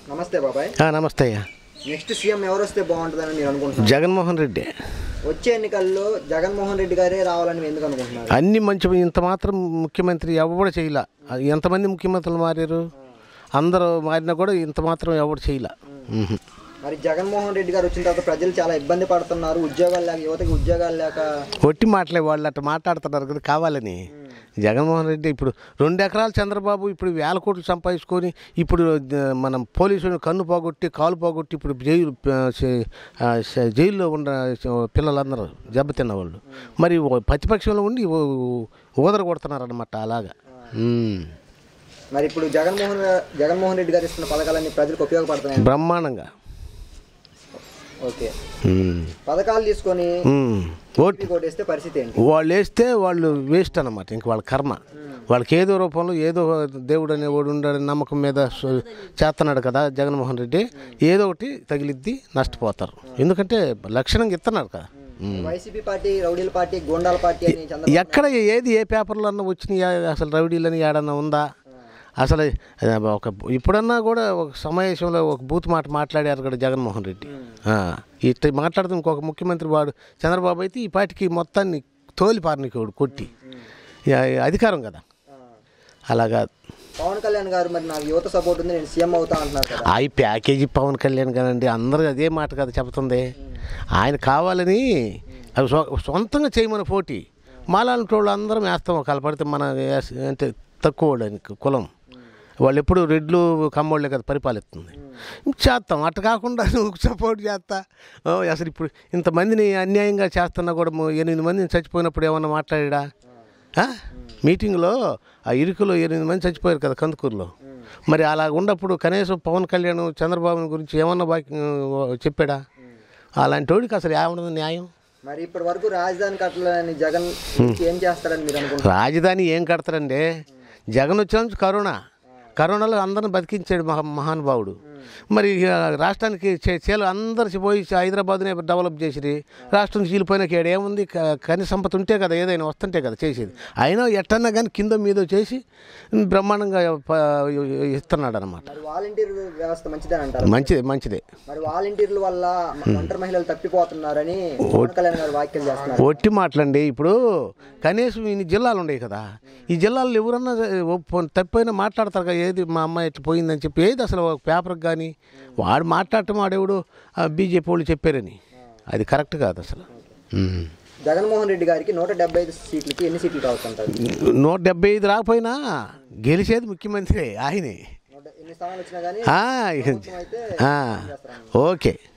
నమస్తే బాబాయ్ ఆ, నమస్తే అయ్యా నెక్స్ట్ సీఎం ఎవరు వస్తే బాగుంటుందని మీరు అనుకుంటున్నారు జగన్మోహన్ రెడ్డి వచ్చే ఎన్నికల్లో జగన్మోహన్ రెడ్డి గారే రావాలని మీరు ఎందుకు అనుకుంటున్నారు అన్ని మంచి ఇంత మాత్రం ముఖ్యమంత్రి ఎవరు చేయలే ఎంతమంది ముఖ్యమంత్రులు మారారు అందరూ మారినా కూడా ఇంత మాత్రం ఎవరు చేయలే మ్మ్. మరి జగన్మోహన్ రెడ్డి గారు వచ్చిన తర్వాత ప్రజలు చాలా ఇబ్బంది పడుతున్నారు ఉద్యోగాలు లేక యువతకి ఉద్యోగాలు లేక ఒట్టి మాటలే వాళ్ళు అట్లా మాట్లాడుతున్నారు కదా కావాలని జగన్మోహన్ రెడ్డి ఇప్పుడు రెండు ఎకరాలు చంద్రబాబు ఇప్పుడు వేల కోట్లు సంపాదించుకొని ఇప్పుడు ఆ, మనం పోలీసుని కన్ను పోగొట్టి కాలు పోగొట్టి ఇప్పుడు జైలు ఆ, చే- ఆ, చే- జైల్లో ఉన్న పిల్లలందరూ దెబ్బతిన్న వాళ్ళు మరి ఓ ప్రతిపక్షంలో ఉండి ఊదర కొడుతున్నారు అనమాట అలాగా మ్మ్. మరి ఇప్పుడు జగన్మోహన్ జగన్మోహన్ రెడ్డి గారు ఇస్తున్న పథకాలన్నీ ప్రజలకు ఉపయోగపడుతున్నాయి బ్రహ్మాండంగా ఓకే మ్మ్. పథకాలు తీసుకొని మ్మ్. ఓటు కొట్టేస్తే పరిస్థితి ఏంటి వాళ్ళు వేస్తే వాళ్ళు వేస్ట్ అన్నమాట ఇంక వాళ్ళ కర్మ వాళ్ళకి ఏదో రూపంలో ఏదో దేవుడు అనేవాడు ఉండని నమ్మకం మీద స- చేస్తున్నాడు కదా జగన్మోహన్ రెడ్డి ఏదో ఒకటి తగిలిద్ది నష్టపోతారు ఎందుకంటే లక్షణంగా ఇస్తున్నారు కదా ఉమ్. వైసీపీ పార్టీ రౌడీల పార్టీ గోండాల పార్టీ అని చంద్రబాబు ఎక్కడ ఏది ఏ పేపర్లో అన్నా వచ్చినాయా అసలు రౌడీలని ఏడన్నా ఉందా అసలు ఆ, ఒక ఇప్పుడన్నా కూడా ఒక సమావేశంలో ఒక బూత్ మాట మాట్లాడారు కూడా జగన్మోహన్ రెడ్డి ఆ, ఇట్లా మాట్లాడుతూ ఇంకొక ముఖ్యమంత్రి వాడు చంద్రబాబు అయితే ఈ పాటికి మొత్తాన్ని తోలి పారనికోడు కొట్టి ఇక అధికారం కదా అలాగా పవన్ కళ్యాణ్ గారు మరి నాకు యువత సపోర్ట్ ఉంది నేను సీఎం అవుతా అంటున్నారు కదా ఆ ఈ ప్యాకేజీ పవన్ కళ్యాణ్ కదండి అందరూ అదే మాట కదా చెప్తుంది ఆయన కావాలని అవి సొ- సొంతంగా చేయమని పోటీ మాలాంటి వాళ్ళు అందరం వేస్తాం కలపడితే మన వేస్- అంటే తక్కువ వాళ్ళకి కులం వాళ్ళు ఎప్పుడు రెడ్లు కమ్మోళ్ళే కదా పరిపాలిస్తుంది చేస్తాం అట్ట కాకుండా నువ్వు సపోర్ట్ చేస్తా ఓ, అసలు ఇప్పుడు ఇంతమందిని అన్యాయంగా చేస్తున్నా కూడా ము- ఎనిమిది మందిని చచ్చిపోయినప్పుడు ఏమన్నా మాట్లాడా ఆ? మీటింగ్లో ఆ ఇరుకులో ఎనిమిది మంది చచ్చిపోయారు కదా కందుకూరులో మరి అలా ఉన్నప్పుడు కనీసం పవన్ కళ్యాణ్ చంద్రబాబు గురించి ఏమన్నా బాకి చెప్పాడా అలాంటి వాడికి అసలు ఏమన్నది న్యాయం మరి ఇప్పటి వరకు రాజధాని కట్టాలని జగన్ ఏం చేస్తారని మీరు అనుకుంటున్నారు రాజధాని ఏం కడతారండి జగన్ వచ్చిన నుంచి కరోనా కరోనాలో అందరిని బతికించాడు మహా మహానుభావుడు మరి ఇక రాష్ట్రానికి చే- చేలు అందరు పోయి హైదరాబాద్నే డెవలప్ చేసిరి రాష్ట్రం చీలిపోయినాక ఈడ ఏముంది క- కని సంపద ఉంటే కదా ఏదైనా వస్తుంటే కదా చేసేది అయినా ఎట్టన్నా కానీ కింద మీద చేసి బ్రహ్మాండంగా ప- ఇస్తున్నాడు అనమాట మరి వాలంటీర్ వ్యవస్థ మంచిదని అంటారు మంచిదే మంచిదే మరి వాలంటీర్ల వల్ల ఒంటరి మహిళలు తప్పిపోతున్నారని పవన్ కళ్యాణ్ గారు వ్యాఖ్యలు చేస్తున్నారు ఒట్టి మాటలండి ఇప్పుడు కనీసం ఇన్ని జిల్లాలు ఉన్నాయి కదా ఈ జిల్లాల్లో ఎవరన్నా ఒప్పు- తప్పైనా మాట్లాడతారు కదా ఏది మా అమ్మాయి ఇట్లా పోయిందని చెప్పి ఏది అసలు ఒక పేపర్కి కానీ వాడు మాట్లాడటం వాడెవడు బీజేపీ వాళ్ళు చెప్పారని అది కరెక్ట్ కాదు అసలు ఉమ్. జగన్మోహన్ రెడ్డి గారికి నూట డెబ్బై ఐదు సీట్లకి ఎన్ని సీట్లు కావస్తుంటారు నూట డెబ్బై ఐదు రాకపోయినా గెలిచేది ముఖ్యమంత్రి ఆయనే నూట ఎన్ని స్థానాలు వచ్చినా కానీ ఆ, ఇక- అయితే ఆ, ఓకే